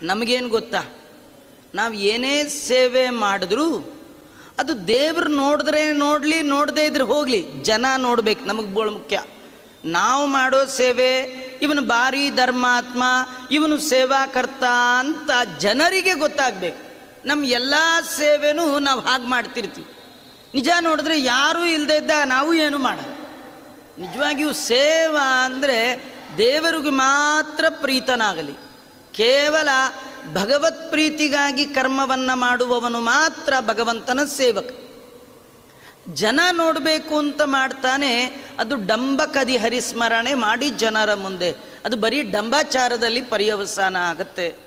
ನಮಗೇನು ಗೊತ್ತಾ ನಾವು ಏನೇ ಸೇವೆ ಮಾಡಿದ್ರೂ ಅದು ದೇವ್ರು ನೋಡಿದ್ರೆ ನೋಡಲಿ ನೋಡದೇ ಇದ್ರೆ ಹೋಗಲಿ ಜನ ನೋಡ್ಬೇಕು ನಮಗೆ ಬೋಳ ಮುಖ್ಯ ನಾವು ಮಾಡೋ ಸೇವೆ ಇವನು ಭಾರಿ ಧರ್ಮಾತ್ಮ ಇವನು ಸೇವಾಕರ್ತ ಅಂತ ಜನರಿಗೆ ಗೊತ್ತಾಗಬೇಕು ನಮ್ಮ ಎಲ್ಲ ಸೇವೆನೂ ನಾವು ಹಾಗೆ ಮಾಡ್ತಿರ್ತೀವಿ ನಿಜ ನೋಡಿದ್ರೆ ಯಾರೂ ಇಲ್ಲದೆ ಇದ್ದಾಗ ನಾವು ಏನು ಮಾಡಲ್ಲ ನಿಜವಾಗಿಯೂ ಸೇವಾ ಅಂದರೆ ದೇವರಿಗೆ ಮಾತ್ರ ಪ್ರೀತನಾಗಲಿ ಕೇವಲ ಭಗವತ್ ಪ್ರೀತಿಗಾಗಿ ಕರ್ಮವನ್ನು ಮಾಡುವವನು ಮಾತ್ರ ಭಗವಂತನ ಸೇವಕ ಜನ ನೋಡಬೇಕು ಅಂತ ಮಾಡ್ತಾನೆ ಅದು ಡಂಬಕದಿ ಹರಿಸ್ಮರಣೆ ಮಾಡಿ ಜನರ ಮುಂದೆ ಅದು ಬರೀ ಡಂಬಾಚಾರದಲ್ಲಿ ಪರ್ಯವಸಾನ ಆಗತ್ತೆ